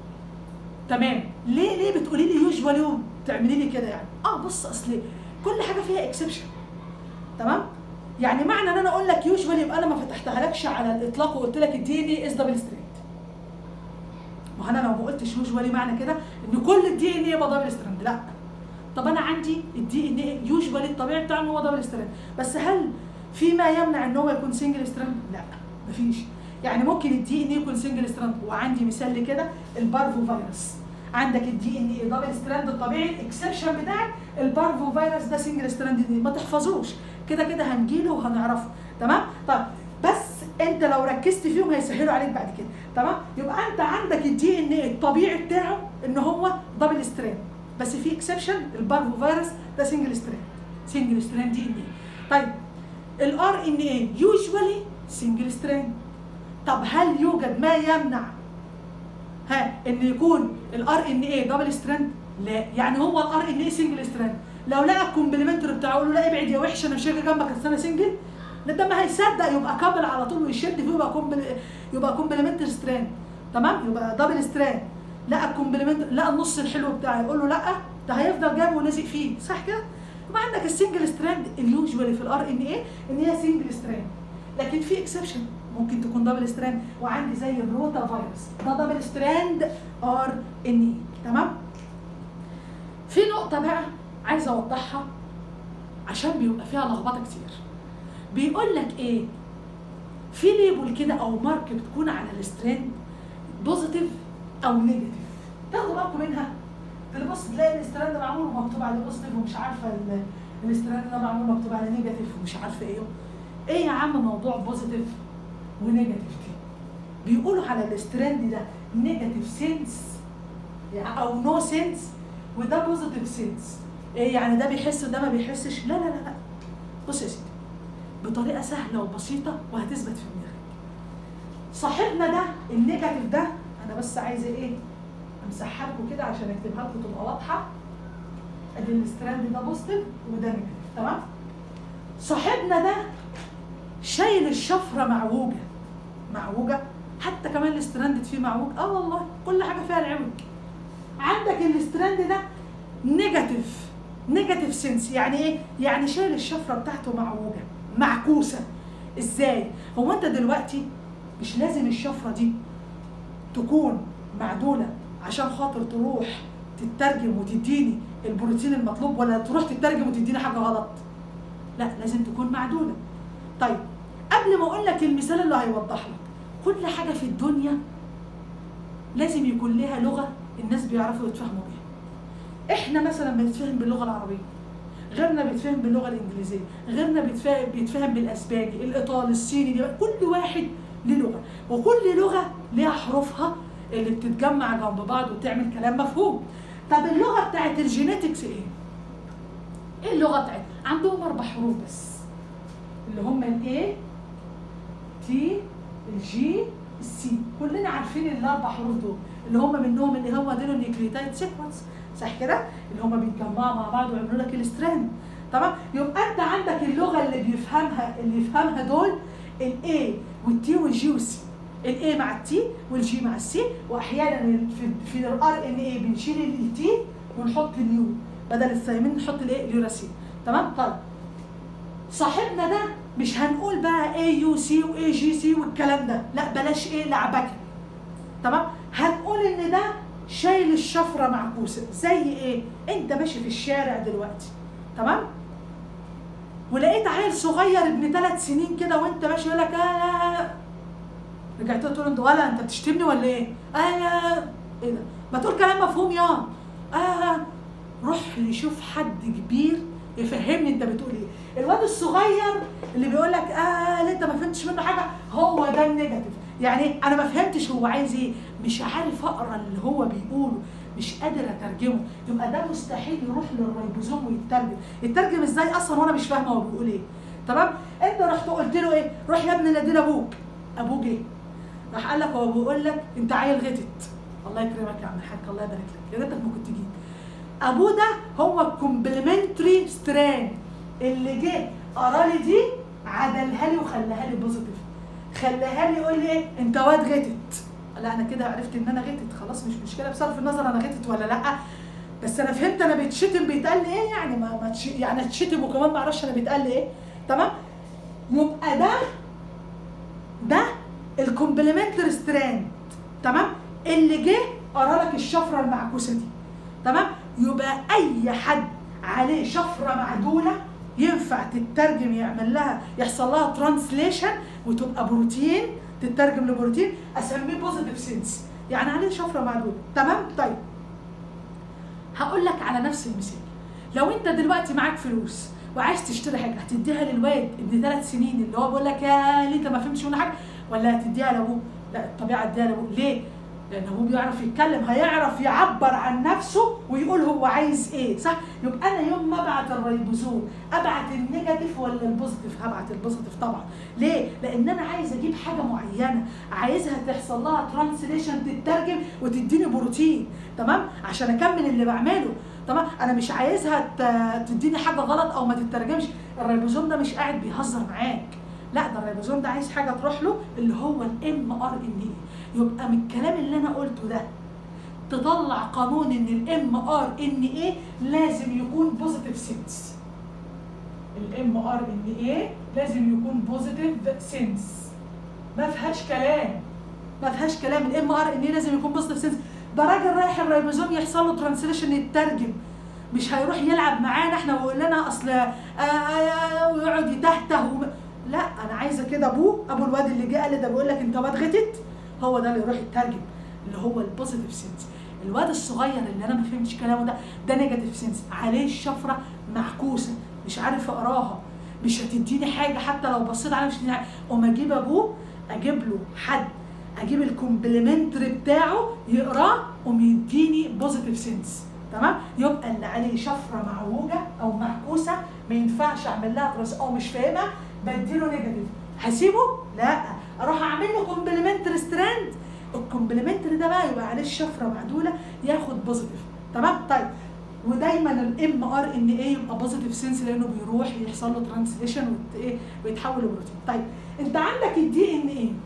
تمام ليه ليه بتقولي لي يوجوالي وبتعملي لي كده يعني اه بص اصل كل حاجه فيها اكسبشن تمام يعني معنى ان انا اقول لك يوجوالي يبقى انا ما فتحتهالكش على الاطلاق وقلت لك الدي ان اي از دبل ستراند ما هو انا لو ما قلتش يوجوالي معنى كده ان كل الدي ان اي يبقى دبل ستراند لا طب انا عندي الدي ان اي يوجوالي الطبيعي بتاعه إن هو دبل ستراند بس هل في ما يمنع ان هو يكون سنجل ستراند لا مفيش يعني ممكن الدي ان اي يكون سنجل ستراند وعندي مثال لكده البارفو فيروس عندك الدي ان اي دبل ستراند الطبيعي الاكسبشن بتاعك البارفو فيروس ده سنجل ستراند دي ما تحفظوش كده كده هنجيله وهنعرفه تمام طب بس انت لو ركزت فيهم هيسهلوا عليك بعد كده تمام يبقى انت عندك الدي ان اي الطبيعي بتاعه ان هو دبل ستراند بس في اكسبشن البارفو فيروس ده سنجل ستراند سنجل ستراند دي ان اي طيب الار ان اي يوجوالي سنجل ستراند طب هل يوجد ما يمنع ها ان يكون الار ان اي دبل ستراند لا يعني هو الار ان اي سنجل ستراند لو لقى الكومبلمنتري بتاعه يقول له لا ابعد يا وحش انا مش هاجي جنبك اصل انا سنجل لا ده ما هيصدق يبقى كابل على طول ويشد فيه يبقى كومبل يبقى كومبلمنتري ستراند تمام يبقى دبل ستراند لقى الكومبلمنت لقى النص الحلو بتاعه يقول له لا ده هيفضل جابه ولازق فيه صح كده؟ يبقى عندك السنجل ستراند اليوجوالي في الار ان اي ان هي سنجل ستراند لكن في اكسبشن ممكن تكون دبل ستراند وعندي زي الروتا فيروس ده دبل ستراند ار ان اي تمام في نقطة بقى عايزة أوضحها عشان بيبقى فيها لخبطة كتير بيقول لك إيه في ليبل كده أو مارك بتكون على الستراند بوزيتيف أو نيجاتيف تاخدوا بالكم منها تبص تلاقي الستراند معمول مكتوب عليه بوزيتيف ومش عارفة ال- الستراند ده معمول مكتوب عليه نيجاتيف ومش عارفة إيه إيه يا عم موضوع بوزيتيف ونيجاتيف دي بيقولوا على الستراند ده نيجاتيف سينس يعني او نو سينس وده بوزيتيف سينس ايه يعني ده بيحس وده ما بيحسش لا لا لا لا بص يا سيدي بطريقه سهله وبسيطه وهتثبت في دماغك صاحبنا ده النيجاتيف ده انا بس عايزه ايه امسحها لكم كده عشان اكتبها لكم تبقى واضحه ادي الستراند ده بوزيتيف وده نيجاتيف تمام صاحبنا ده شايل الشفره معوجه معوجه حتى كمان الستراند فيه معوج اه والله كل حاجه فيها العوج عندك الستراند ده نيجاتيف نيجاتيف سنس يعني ايه يعني شايل الشفره بتاعته معوجه معكوسه ازاي هو انت دلوقتي مش لازم الشفره دي تكون معدوله عشان خاطر تروح تترجم وتديني البروتين المطلوب ولا تروح تترجم وتديني حاجه غلط لا لازم تكون معدوله طيب قبل ما اقول لك المثال اللي هيوضح لك كل حاجه في الدنيا لازم يكون لها لغه الناس بيعرفوا يتفاهموا بيها احنا مثلا بنتفاهم باللغه العربيه غيرنا بيتفاهم باللغه الانجليزيه غيرنا بيتفاهم بيتفاهم بالاسباني الايطالي الصيني دي كل واحد له لغه وكل لغه ليها حروفها اللي بتتجمع جنب بعض وتعمل كلام مفهوم طب اللغه بتاعت الجينيتكس ايه ايه اللغه بتاعتها عندهم اربع حروف بس اللي هم الاي تي الجي السي كلنا عارفين الاربع حروف دول اللي هم منهم اللي هو دول النيوكليوتايد سيكونس صح كده اللي هم بيتجمعوا مع بعض ويعملوا لك الستراند تمام يبقى انت عندك اللغه اللي بيفهمها اللي يفهمها دول الاي والتي والجي والسي الاي مع التي والجي مع السي واحيانا في في الار ان اي بنشيل التي ونحط اليو بدل الثيامين نحط الايه اليوراسين تمام طيب صاحبنا ده مش هنقول بقى اي يو سي واي جي سي والكلام ده لا بلاش ايه لعبكه تمام هات شايل الشفره معكوسه زي ايه انت ماشي في الشارع دلوقتي تمام ولقيت عيل صغير ابن ثلاث سنين كده وانت ماشي يقول لك آه رجعت تقول انت ولا انت بتشتمني ولا ايه؟ آه ايه ده؟ ما تقول كلام مفهوم يا اه روح لي شوف حد كبير يفهمني انت بتقول ايه الواد الصغير اللي بيقول لك اه لا انت ما فهمتش منه حاجه هو ده النيجاتيف يعني انا ما فهمتش هو عايز ايه مش عارف اقرا اللي هو بيقوله مش قادر اترجمه يبقى ده مستحيل يروح للريبوزوم ويترجم يترجم ازاي اصلا وانا مش فاهمه هو بيقول ايه تمام انت رحت قلت له ايه روح يا ابني نادي لابوك ابوه جه راح قال لك هو بيقول لك انت عيل غتت الله يكرمك يا عم الحاج الله يبارك لك يا ريتك ما كنت جيت ابوه ده هو الكومبلمنتري ستران اللي جه قرا لي دي عدلها لي وخلاها لي بوزيتيف خلاها لي يقول لي ايه انت واد غتت لا انا كده عرفت ان انا غتت خلاص مش مشكله بصرف النظر انا غتت ولا لا بس انا فهمت انا بيتشتم بيتقال لي ايه يعني ما, ما تش... يعني اتشتم وكمان ما اعرفش انا بيتقال لي ايه تمام يبقى ده ده الكومبلمنتري ستراند تمام اللي جه قرا لك الشفره المعكوسه دي تمام يبقى اي حد عليه شفره معدوله ينفع تترجم يعمل لها يحصل لها ترانسليشن وتبقى بروتين تترجم لبروتين اسميه بوزيتيف سينس يعني عليه شفره معدوله تمام طيب هقول لك على نفس المثال لو انت دلوقتي معاك فلوس وعايز تشتري حاجه هتديها للواد ابن ثلاث سنين اللي هو بيقول لك يا ليه انت ما فهمتش منه حاجه ولا هتديها لابوه لا الطبيعه اديها لابوه ليه لان ابوه بيعرف يتكلم هيعرف يعبر عن نفسه ويقول هو عايز ايه صح يبقى انا يوم ما ابعت الريبوزوم ابعت النيجاتيف ولا البوزيتيف هبعت البوزيتيف طبعا ليه لان انا عايز اجيب حاجه معينه عايزها تحصل لها ترانسليشن تترجم وتديني بروتين تمام عشان اكمل اللي بعمله تمام انا مش عايزها تديني حاجه غلط او ما تترجمش الريبوزوم ده مش قاعد بيهزر معاك لا ده الريبوزوم ده عايز حاجه تروح له اللي هو الام ار ان اي يبقى من الكلام اللي انا قلته ده تطلع قانون ان الام ار ان اي لازم يكون بوزيتيف سينس الام ار ان اي لازم يكون بوزيتيف سينس ما فيهاش كلام ما فيهاش كلام الام ار ان اي لازم يكون بوزيتيف سينس ده راجل رايح الريبوزوم يحصل له ترانسليشن يترجم مش هيروح يلعب معانا احنا ويقول لنا اصل آه آه ويقعد يتهته وم... لا انا عايزه كده ابوه ابو الواد اللي جه قال لي ده بيقول لك انت واد غتت هو ده اللي يروح يترجم اللي هو البوزيتيف سينس الواد الصغير اللي انا ما فهمتش كلامه ده ده نيجاتيف سينس عليه الشفره معكوسه مش عارف اقراها مش هتديني حاجه حتى لو بصيت عليها مش هتديني حاجه اقوم اجيب ابوه اجيب له حد اجيب الكومبلمنتري بتاعه يقراه قوم يديني بوزيتيف سينس تمام يبقى اللي عليه شفره معوجه او معكوسه ما ينفعش اعمل لها ترانس او مش فاهمها بديله نيجاتيف هسيبه؟ لا اروح اعمل له كومبلمنتري ستراند الكومبلمنتري ده بقى يبقى عليه الشفره معدوله ياخد بوزيتيف تمام طيب ودايما الام ار ان اي يبقى بوزيتيف سنس لانه بيروح يحصل له ترانسليشن ويتحول لبروتين طيب انت عندك الدي ان ايه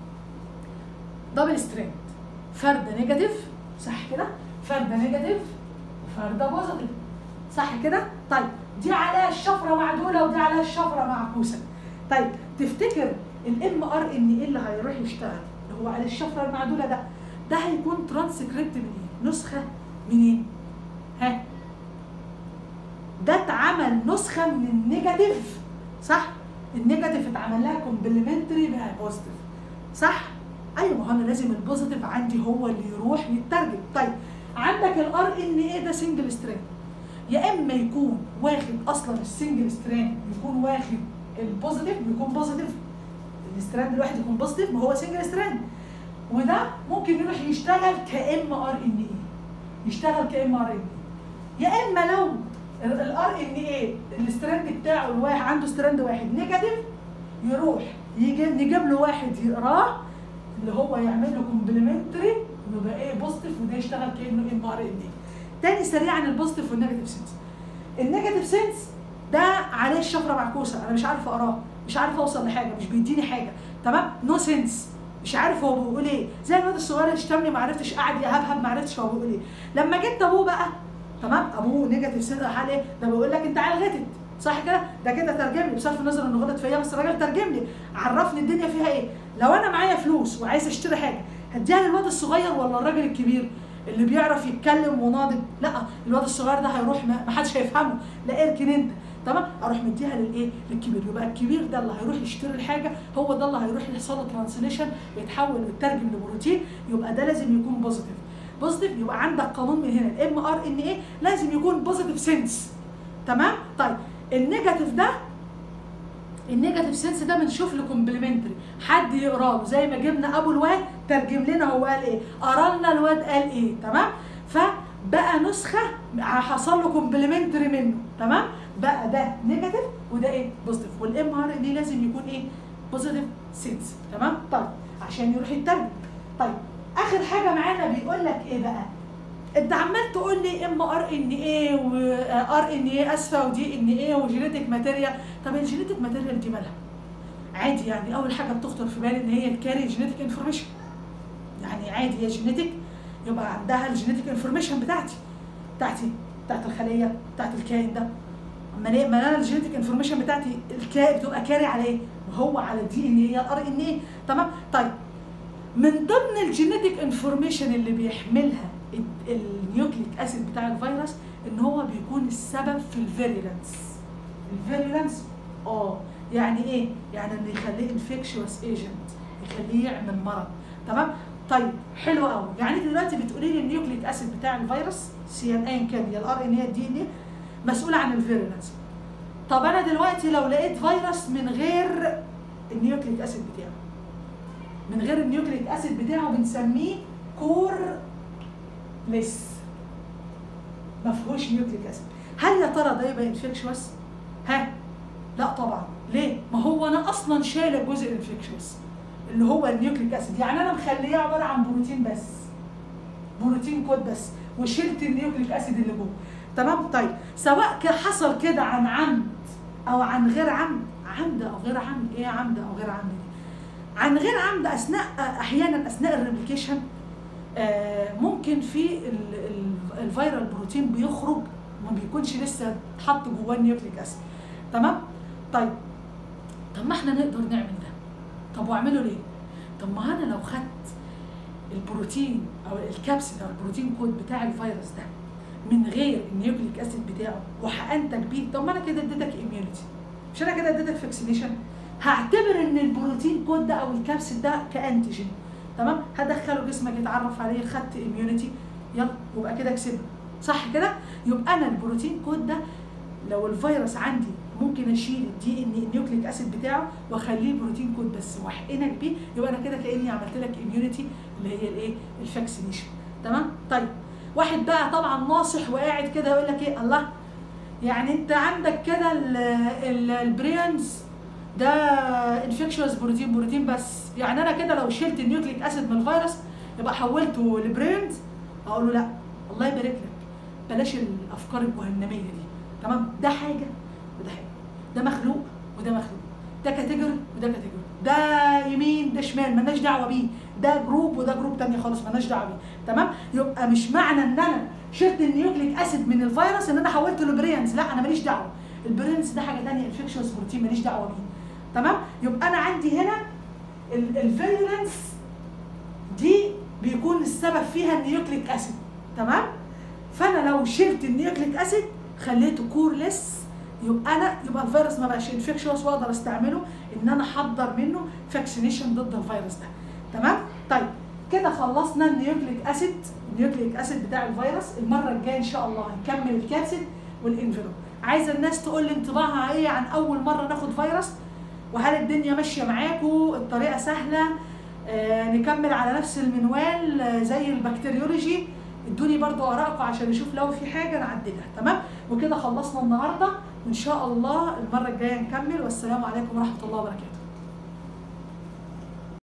دبل ستراند فرده نيجاتيف صح كده فرده نيجاتيف وفرده بوزيتيف صح كده طيب دي عليها الشفره معدوله ودي عليها الشفره معكوسه طيب تفتكر الام ار ان ايه اللي هيروح يشتغل اللي هو على الشفره المعدوله ده ده هيكون ترانسكريبت من ايه نسخه منين ها ده اتعمل نسخه من النيجاتيف صح النيجاتيف اتعمل لها كومبلمنتري بقى بوزيتيف صح ايوه ما هو انا لازم البوزيتيف عندي هو اللي يروح يترجم طيب عندك الار ان ايه ده سنجل ستراند يا اما يكون واخد اصلا السنجل ستراند يكون واخد البوزيتيف بيكون بوزيتيف الستراند الواحد يكون بوزيتيف ما هو سنجل ستراند وده ممكن يروح يشتغل كام ار ان اي يشتغل كام ار ان اي يا اما لو الار ان اي الستراند بتاعه الواحد عنده ستراند واحد نيجاتيف يروح يجي نجيب له واحد يقراه اللي هو يعمل له كومبلمنتري يبقى ايه بوزيتيف وده يشتغل كانه ام ار ان اي تاني سريعا البوزيتيف والنيجاتيف سنس النيجاتيف سنس ده عليه الشفره معكوسه انا مش عارف اقراه مش عارف اوصل لحاجه مش بيديني حاجه تمام نو no سنس مش عارف هو بيقول ايه زي الواد الصغير اللي شتمني ما عرفتش قاعد يهبهب ما عرفتش هو بيقول ايه لما جبت ابوه بقى تمام ابوه نيجاتيف سنس حال ايه ده بيقول لك انت عيل غتت صح كده ده كده ترجم لي بصرف النظر انه غلط فيا بس الراجل ترجم لي عرفني الدنيا فيها ايه لو انا معايا فلوس وعايز اشتري حاجه هديها للواد الصغير ولا الراجل الكبير اللي بيعرف يتكلم وناضج لا الواد الصغير ده هيروح ما ما حدش هيفهمه لا اركن انت تمام اروح مديها للايه للكبير يبقى الكبير ده اللي هيروح يشتري الحاجه هو ده اللي هيروح يحصل له ترانسليشن يتحول ويترجم لبروتين يبقى ده لازم يكون بوزيتيف بوزيتيف يبقى عندك قانون من هنا الام ار ان ايه لازم يكون بوزيتيف سنس تمام طيب النيجاتيف ده النيجاتيف سنس ده بنشوف له كومبلمنتري حد يقرا له زي ما جبنا ابو الواد ترجم لنا هو قال ايه قرا لنا الواد قال ايه تمام فبقى نسخه حصل له كومبلمنتري منه تمام بقى ده نيجاتيف وده ايه بوزيتيف والام ار ان لازم يكون ايه بوزيتيف سنس تمام طيب عشان يروح يترجم طيب اخر حاجه معانا بيقول لك ايه بقى انت عمال تقول لي ام ار ان ايه وار ان ايه اسفه ودي ان ايه وجينيتك ماتيريال طب الجينيتك ماتيريال دي مالها؟ عادي يعني اول حاجه بتخطر في بالي ان هي الكاري جينيتك انفورميشن يعني عادي هي جينيتك يبقى عندها الجينيتك انفورميشن بتاعتي بتاعتي بتاعت الخليه بتاعت الكائن ده اما ليه ما انا الجينيتك انفورميشن بتاعتي الكائن بتبقى كاري على ايه؟ وهو على الدي ان ايه الار ان ايه تمام طيب من ضمن الجينيتك انفورميشن اللي بيحملها النيوكليك اسيد بتاع الفيروس ان هو بيكون السبب في الفيريلانس الفيريلانس اه يعني ايه يعني انه يخليه انفكشوس ايجنت يخليه يعمل مرض تمام طيب حلو قوي يعني انت دلوقتي بتقولي لي النيوكليك اسيد بتاع الفيروس سي ان ايا كان يا الار ان اي الدي ان اي مسؤول عن الفيريلانس طب انا دلوقتي لو لقيت فيروس من غير النيوكليك اسيد بتاعه من غير النيوكليك اسيد بتاعه بنسميه كور ليس ما فيهوش نيوكليك اسيد هل يا ترى ده يبقى انفكشوس ها لا طبعا ليه ما هو انا اصلا شايل الجزء الانفكشوس اللي هو النيوكليك اسيد يعني انا مخليه عباره عن بروتين بس بروتين كود بس وشلت النيوكليك اسيد اللي جوه تمام طيب سواء حصل كده عن عمد او عن غير عمد عمد او غير عمد ايه عمد او غير عمد دي عن غير عمد اثناء احيانا اثناء الريبليكيشن آه ممكن في الفيرال بروتين بيخرج ما بيكونش لسه اتحط جواه النيوكليك اسيد تمام طيب طب ما احنا نقدر نعمل ده طب واعمله ليه طب ما انا لو خدت البروتين او الكبسيد او البروتين كود بتاع الفيروس ده من غير النيوكليك اسيد بتاعه وهانتج بيه طب ما انا كده اديتك اميونيتي مش انا كده اديتك فاكسينيشن هعتبر ان البروتين كود ده او الكبسيد ده كانتيجين تمام هدخله جسمك يتعرف عليه خدت اميونيتي يلا يبقى كده كسبنا صح كده يبقى انا البروتين كود ده لو الفيروس عندي ممكن اشيل الدي ان النيوكليك اسيد بتاعه واخليه بروتين كود بس واحقنك بيه يبقى انا كده كاني عملت لك اميونيتي اللي هي الايه الفاكسينيشن تمام طيب واحد بقى طبعا ناصح وقاعد كده يقول لك ايه الله يعني انت عندك كده البريانز ده انفكشوس بروتين بروتين بس يعني انا كده لو شلت النيوكليك اسيد من الفيروس يبقى حولته لبرينز اقول له لا الله يبارك لك بلاش الافكار الجهنميه دي تمام ده حاجه وده حاجه ده مخلوق وده مخلوق ده كاتيجوري وده كاتيجوري ده يمين ده شمال مالناش دعوه بيه ده جروب وده جروب تاني خالص مالناش دعوه بيه تمام يبقى مش معنى ان انا شلت النيوكليك اسيد من الفيروس ان انا حولته لبرينز لا انا ماليش دعوه البرينز ده حاجه ثانيه انفكشوس بروتين ماليش دعوه بيه تمام يبقى انا عندي هنا الفيرولنس دي بيكون السبب فيها النيوكليك اسيد تمام فانا لو شلت النيوكليك اسيد خليته كورلس يبقى انا يبقى الفيروس ما بقاش انفكشوس واقدر استعمله ان انا احضر منه فاكسينيشن ضد الفيروس ده تمام طيب كده خلصنا النيوكليك اسيد النيوكليك اسيد بتاع الفيروس المره الجايه ان شاء الله هنكمل الكابسيد والانفلوب عايزه الناس تقول لي انطباعها ايه عن اول مره ناخد فيروس وهل الدنيا ماشيه معاكم الطريقه سهله آه نكمل على نفس المنوال آه زي البكتيريولوجي ادوني برضو ارائكم عشان نشوف لو في حاجه نعدلها تمام وكده خلصنا النهارده وان شاء الله المره الجايه نكمل والسلام عليكم ورحمه الله وبركاته